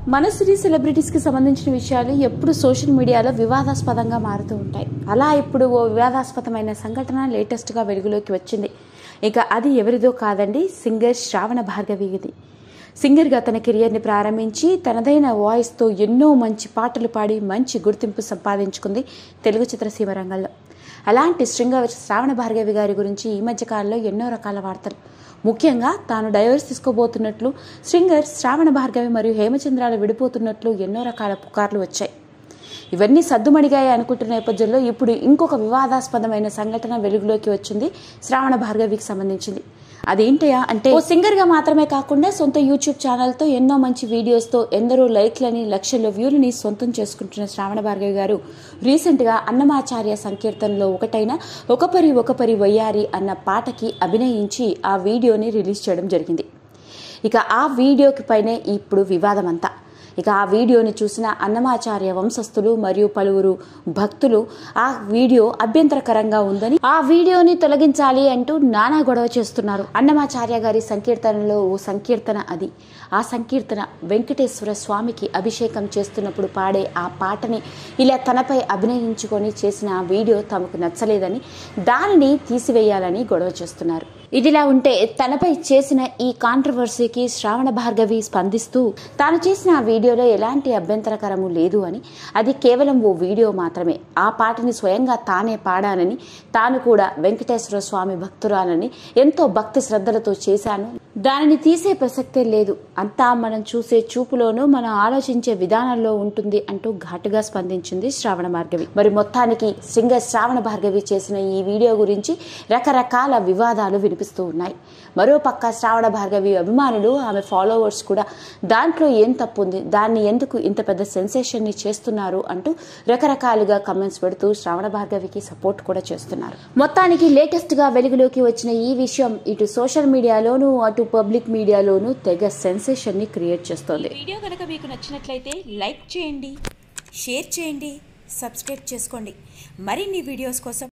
మన సిరీ సెలబ్రిటీస్కి సంబంధించిన విషయాలు ఎప్పుడు సోషల్ మీడియాలో వివాదాస్పదంగా మారుతూ ఉంటాయి అలా ఇప్పుడు ఓ వివాదాస్పదమైన సంఘటన లేటెస్ట్గా వెలుగులోకి వచ్చింది ఇక అది ఎవరిదో కాదండి సింగర్ శ్రావణ భార్గవిది సింగర్గా తన కెరియర్ని ప్రారంభించి తనదైన వాయిస్తో ఎన్నో మంచి పాటలు పాడి మంచి గుర్తింపు సంపాదించుకుంది తెలుగు చిత్రసీమ రంగంలో అలాంటి శృంగ శ్రావణ భార్గవి గారి గురించి ఈ మధ్య కాలంలో ఎన్నో రకాల వార్తలు ముఖ్యంగా తాను డైవర్స్ తీసుకోబోతున్నట్లు శ్రింగర్ శ్రావణ భార్గవి మరియు హేమచంద్రాలు విడిపోతున్నట్లు ఎన్నో రకాల పుకార్లు వచ్చాయి ఇవన్నీ సద్దుమణిగాయి అనుకుంటున్న నేపథ్యంలో ఇప్పుడు ఇంకొక వివాదాస్పదమైన సంఘటన వెలుగులోకి వచ్చింది శ్రావణ భార్గవికి సంబంధించింది అదేంటయా అంటే ఓ సింగర్ గా మాత్రమే కాకుండా సొంత యూట్యూబ్ ఛానల్ తో ఎన్నో మంచి వీడియోస్ తో ఎందరో లైక్లని లక్షల వ్యూలని సొంతం చేసుకుంటున్న శ్రావణ భార్గవి గారు రీసెంట్ గా అన్నమాచార్య సంకీర్తనలో ఒకటైన ఒకపరి ఒకపరి వయ్యారి అన్న పాటకి అభినయించి ఆ వీడియోని రిలీజ్ చేయడం జరిగింది ఇక ఆ వీడియోకి పైనే ఇప్పుడు వివాదం అంతా ఇక ఆ వీడియోని చూసిన అన్నమాచార్య వంశస్థులు మరియు పలువురు భక్తులు ఆ వీడియో అభ్యంతరకరంగా ఉందని ఆ వీడియోని తొలగించాలి అంటూ నానా గొడవ చేస్తున్నారు అన్నమాచార్య గారి సంకీర్తనలో ఓ సంకీర్తన అది ఆ సంకీర్తన వెంకటేశ్వర స్వామికి అభిషేకం చేస్తున్నప్పుడు పాడే ఆ పాటని ఇలా తనపై అభినయించుకొని చేసిన ఆ వీడియో తమకు నచ్చలేదని దానిని తీసివేయాలని గొడవ చేస్తున్నారు ఇదిలా ఉంటే తనపై చేసిన ఈ కాంట్రవర్సీకి శ్రావణ భార్గవి స్పందిస్తూ తాను చేసిన ఆ వీడియోలో ఎలాంటి అభ్యంతరకరము లేదు అని అది కేవలం ఓ వీడియో మాత్రమే ఆ పాటని స్వయంగా తానే పాడానని తాను కూడా వెంకటేశ్వర స్వామి భక్తురాలని ఎంతో భక్తి శ్రద్ధలతో చేశాను దానిని తీసే ప్రసక్తే లేదు అంతా మనం చూసే చూపులోనూ మనం ఆలోచించే విధానంలో ఉంటుంది అంటూ ఘాటుగా స్పందించింది శ్రావణ భార్గవి మరి మొత్తానికి సింగర్ శ్రావణ భార్గవి చేసిన ఈ వీడియో గురించి రకరకాల వివాదాలు వినిపిస్తూ ఉన్నాయి మరోపక్క శ్రావణ భార్గవి అభిమానులు ఆమె ఫాలోవర్స్ కూడా దాంట్లో ఏం తప్పు ఉంది దాన్ని ఎందుకు ఇంత పెద్ద సెన్సేషన్ ని చేస్తున్నారు అంటూ రకరకాలుగా కమెంట్స్ పెడుతూ శ్రావణ భార్గవికి సపోర్ట్ కూడా చేస్తున్నారు మొత్తానికి లేటెస్ట్ గా వెలుగులోకి వచ్చిన ఈ విషయం ఇటు సోషల్ మీడియాలోనూ అటు పబ్లిక్ మీడియాలోనూ తెగ సెన్సేషన్ ని క్రియేట్ చేస్తోంది వీడియో కనుక మీకు నచ్చినట్లయితే లైక్ చేయండి షేర్ చేయండి సబ్స్క్రైబ్ చేసుకోండి మరిన్ని వీడియోస్ కోసం